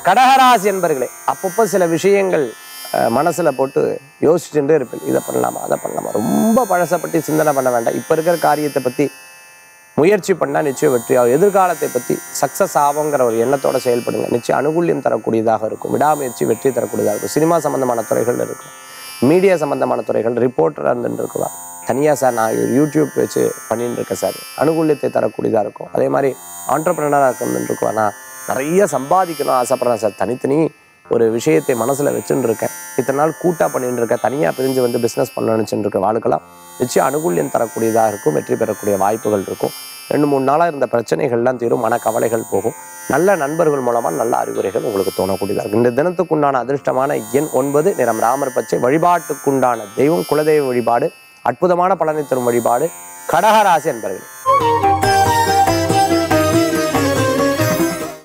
கடகராசி என்பர்களே அப்பப்போ சில விஷயங்கள் அஹ், மனசுல போட்டு யோசிச்சுட்டே இருப்பேன் இதை பண்ணலாமா அதை பண்ணலாமா ரொம்ப பழசப்பட்டு சிந்தனை பண்ண வேண்டாம் இப்போ இருக்கிற காரியத்தை பற்றி முயற்சி பண்ணால் நிச்சயம் வெற்றி ஆகும் எதிர்காலத்தை பற்றி சக்ஸஸ் ஆகுங்கிற ஒரு எண்ணத்தோட செயல்படுங்க நிச்சயம் அனுகூல்யம் தரக்கூடியதாக இருக்கும் விடாமுயற்சி வெற்றி தரக்கூடியதாக இருக்கும் சினிமா சம்பந்தமான துறைகள் இருக்கும் மீடியா சம்பந்தமான துறைகள் ரிப்போர்ட்டராக இருந்துட்டு இருக்குவா தனியாக சார் நான் ஒரு யூடியூப் வச்சு பண்ணிட்டு இருக்கேன் சார் அனுகூல்யத்தை தரக்கூடியதாக இருக்கும் அதே மாதிரி ஆண்டர்பிரினராக இருந்துட்டு இருக்குவா நான் நிறைய சம்பாதிக்கணும் ஆசைப்படுறேன் சார் தனித்தனி ஒரு விஷயத்தை மனசில் வச்சுட்டு இருக்கேன் இத்தனை நாள் கூட்டாக பண்ணிட்டு இருக்கேன் தனியாக பிரிஞ்சு வந்து பிஸ்னஸ் பண்ண நினச்சிட்டு இருக்க வாழ்க்கலாம் நிச்சயம் அனுகூல்யம் தரக்கூடியதாக இருக்கும் வெற்றி பெறக்கூடிய வாய்ப்புகள் இருக்கும் ரெண்டு மூணு நாளாக இருந்த பிரச்சனைகள்லாம் தீரும் மனக்கவலைகள் போகும் நல்ல நண்பர்கள் மூலமாக நல்ல அறிவுரைகள் உங்களுக்கு தோணக்கூடியதாக இருக்கும் இந்த தினத்துக்குண்டான அதிர்ஷ்டமான எண் ஒன்பது நிறம் ராமர் பச்சை வழிபாட்டுக்குண்டான தெய்வம் குலதெய்வ வழிபாடு அற்புதமான பலனை தரும் வழிபாடு கடகராசி என்பர்கள்